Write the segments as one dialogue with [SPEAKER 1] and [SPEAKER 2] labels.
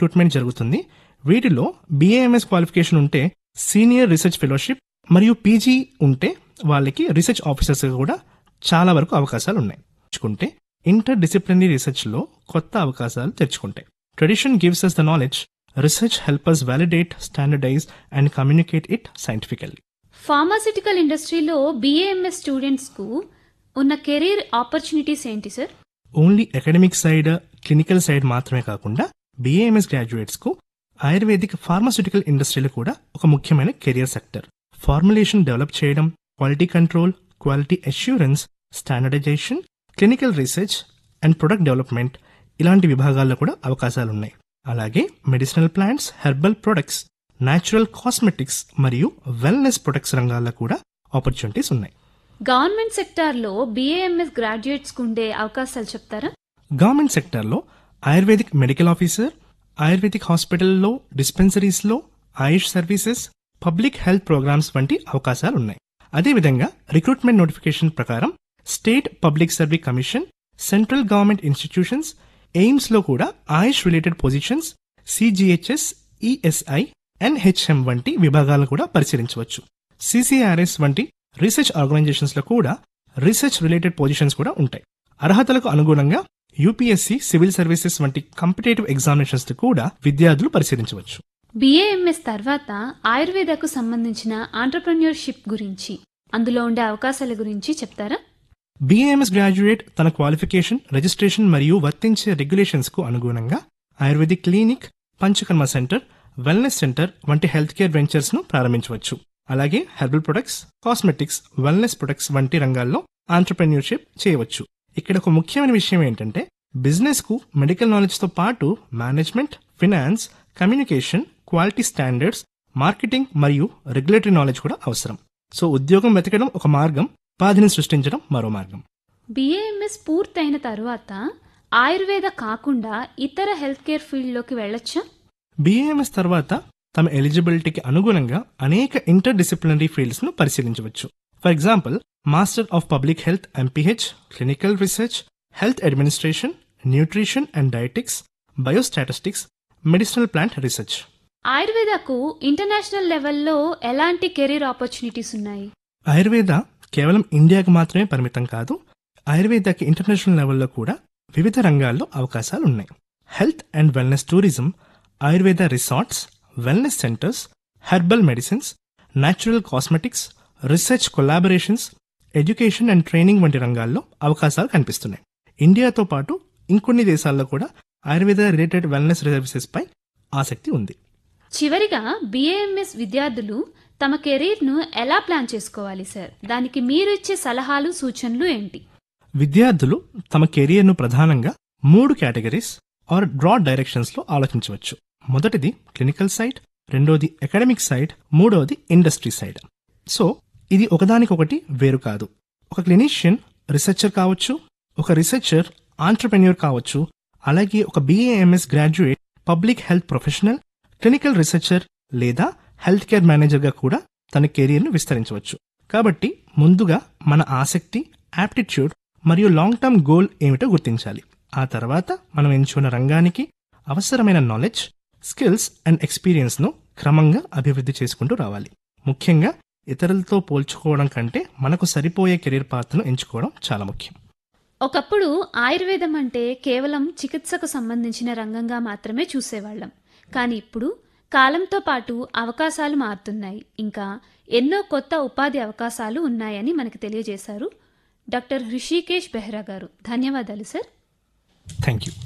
[SPEAKER 1] recruitment జరుగుతుంది వీటిలో BAMS qualification ఉంటే సీనియర్ రీసెర్చ్ ఫెలోషిప్ మరియు పీజీ ఉంటే వాళ్ళకి రీసెర్చ్ ఆఫీసర్స్ కూడా చాలా వరకు అవకాశాలు ఉన్నాయి తెచ్చుకుంటే ఇంటర్ డిసిప్లినరీ రీసెర్చ్ లో కొత్త అవకాశాలు తెరుచుకుంటాయి tradition gives us the knowledge research help us validate standardise and communicate it scientifically
[SPEAKER 2] pharmaceutical ఇండస్ట్రీలో బీఏఎంఎస్ స్టూడెంట్స్కు ఉన్న కెరీర్ ఆపర్చునిటీస్ ఏంటి sir
[SPEAKER 1] only academic side clinical side మాత్రమే కాకుండా బీఏఎంఎస్ గ్రాడ్యుయేట్స్ కు ఆయుర్వేదిక్ ఫార్మాస్యూటికల్ ఇండస్ట్రీలో కూడా ఒక ముఖ్యమైన కెరియర్ సెక్టర్ ఫార్ములేషన్ డెవలప్ చేయడం quality control quality assurance standardisation clinical research and product development ఇలాంటి విభాగాల్లో కూడా అవకాశాలున్నాయి అలాగే medicinal plants herbal products natural cosmetics మరియు వెల్నెస్ ప్రొడక్ట్స్ రంగాల్లో కూడా ఆపర్చునిటీస్ ఉన్నాయి
[SPEAKER 2] గవర్నమెంట్ సెక్టార్లో బీఏఎంఎస్ గ్రాడ్యుయేట్స్కు ఉండే అవకాశాలు చెప్తారా
[SPEAKER 1] గవర్నమెంట్ సెక్టార్లో ఆయుర్వేదిక్ మెడికల్ ఆఫీసర్ ఆయుర్వేదిక్ హాస్పిటల్లో డిస్పెన్సరీస్లో AYUSH services public health programmes వంటి అవకాశాలు ఉన్నాయి అదేవిధంగా రిక్రూట్మెంట్ నోటిఫికేషన్ ప్రకారం state public service commission central government institutions AIIMS లో కూడా AYUSH related positions CGHS ESI NHM వంటి విభాగాలను కూడా పరిశీలించవచ్చు సిసిఆర్ఎస్ వంటి రీసెర్చ్ ఆర్గనైజేషన్స్ లో కూడా రీసెర్చ్ రిలేటెడ్ పొజిషన్స్ కూడా ఉంటాయి అర్హతలకు అనుగుణంగా యూపీఎస్సీ సివిల్ సర్వీసెస్ వంటి కాంపిటేటివ్ ఎగ్జామినేషన్స్ కూడా విద్యార్థులు పరిశీలించవచ్చు
[SPEAKER 2] బీఏఎంఎస్ తర్వాత ఆయుర్వేదకు సంబంధించిన ఆంటర్ప్రెన్యూర్షిప్ గురించి అందులో ఉండే అవకాశాల గురించి చెప్తారా
[SPEAKER 1] బీఏఎంఎస్ గ్రాడ్యుయేట్ తన క్వాలిఫికేషన్ రిజిస్ట్రేషన్ మరియు వర్తించే రెగ్యులేషన్స్ కు అనుగుణంగా Ayurvedic clinic panchakarma centre wellness centre వంటి హెల్త్ కేర్ వెంచర్స్ ను ప్రారంభించవచ్చు అలాగే herbal products cosmetics wellness products వంటి రంగాల్లో ఆంటర్ప్రెన్యూర్షిప్ చేయవచ్చు ఇక్కడ ఒక ముఖ్యమైన విషయం ఏంటంటే బిజినెస్ కు మెడికల్ నాలెడ్జ్ తో పాటు management finance communication quality standards marketing మరియు రెగ్యులేటరీ నాలెడ్జ్ కూడా అవసరం సో ఉద్యోగం వెతకడం ఒక మార్గం ఉపాధిని సృష్టించడం మరో మార్గం
[SPEAKER 2] బీఏఎంఎస్ పూర్తయిన తరువాత ఆయుర్వేద కాకుండా ఇతర హెల్త్ కేర్ ఫీల్డ్లోకి వెళ్ళొచ్చా
[SPEAKER 1] బీఏఎంఎస్ తర్వాత తమ ఎలిజిబిలిటీకి అనుగుణంగా అనేక ఇంటర్ డిసిప్లినరీ ఫీల్డ్స్ ను పరిశీలించవచ్చు for example master of public health MPH clinical research health administration nutrition and dietetics biostatistics medicinal plant research
[SPEAKER 2] ఆయుర్వేదకు ఇంటర్నేషనల్ లెవెల్లో ఎలాంటి కెరీర్ ఆపర్చునిటీస్ ఉన్నాయి
[SPEAKER 1] ఆయుర్వేద కేవలం ఇండియాకు మాత్రమే పరిమితం కాదు ఆయుర్వేదకి ఇంటర్నేషనల్ లెవెల్లో కూడా వివిధ రంగాల్లో అవకాశాలు ఉన్నాయి health and wellness tourism Ayurveda resorts wellness centres herbal medicines natural cosmetics research collaborations education and training వంటి రంగాల్లో అవకాశాలు కనిపిస్తున్నాయి ఇండియాతో పాటు ఇంకొన్ని దేశాల్లో కూడా ఆయుర్వేద రిలేటెడ్ వెల్నెస్ సర్వీసెస్ పై ఆసక్తి ఉంది
[SPEAKER 2] చివరిగా బీఏఎంఎస్ విద్యార్థులు తమ కెరీర్ను ఎలా ప్లాన్ చేసుకోవాలి సార్ దానికి మీరు ఇచ్చే సలహాలు సూచనలు ఏంటి
[SPEAKER 1] విద్యార్థులు తమ కెరియర్ను ప్రధానంగా మూడు కేటగిరీస్ ఆర్ బ్రాడ్ డైరెక్షన్స్ లో ఆలోచించవచ్చు మొదటిది క్లినికల్ సైడ్ రెండోది అకాడమిక్ సైడ్ మూడవది ఇండస్ట్రీ సైడ్ సో ఇది ఒకదానికొకటి వేరు కాదు ఒక క్లినిషియన్ రీసెర్చర్ కావచ్చు ఒక రీసెర్చర్ ఆంటర్ప్రెన్యూర్ కావచ్చు అలాగే ఒక BAMS graduate public health professional clinical researcher లేదా హెల్త్ కేర్ మేనేజర్గా కూడా తన కెరీర్ను విస్తరించవచ్చు కాబట్టి ముందుగా మన ఆసక్తి యాప్టిట్యూడ్ మరియు లాంగ్ టర్మ్ గోల్ ఏమిటో గుర్తించాలి ఆ తర్వాత మనం ఎంచుకున్న రంగానికి అవసరమైన నాలెడ్జ్ స్కిల్స్ అండ్ ఎక్స్పీరియన్స్ ను క్రమంగా అభివృద్ధి చేసుకుంటూ రావాలి ముఖ్యంగా ఇతరులతో పోల్చుకోవడం కంటే మనకు సరిపోయే కెరీర్ పాత్రను ఎంచుకోవడం చాలా ముఖ్యం
[SPEAKER 2] ఒకప్పుడు ఆయుర్వేదం అంటే కేవలం చికిత్సకు సంబంధించిన రంగంగా మాత్రమే చూసేవాళ్ళం కానీ ఇప్పుడు కాలంతో పాటు అవకాశాలు మారుతున్నాయి ఇంకా ఎన్నో కొత్త ఉపాధి అవకాశాలు ఉన్నాయని మనకు తెలియజేశారు డాక్టర్ హృషికేష్ బెహ్రా గారు ధన్యవాదాలు సార్
[SPEAKER 1] థ్యాంక్ యూ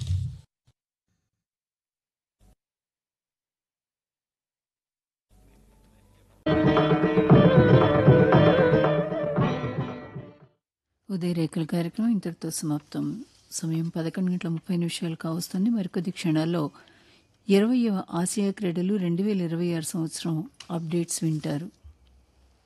[SPEAKER 3] ఉదయరేఖల కార్యక్రమం ఇంతటితో సమాప్తం సమయం పదకొండు గంటల ముప్పై నిమిషాలు కావస్తుంది మరికొద్ది క్షణాల్లో ఇరవయవ ఆసియా క్రీడలు రెండు వేల ఇరవై ఆరు సంవత్సరం అప్డేట్స్ వింటారు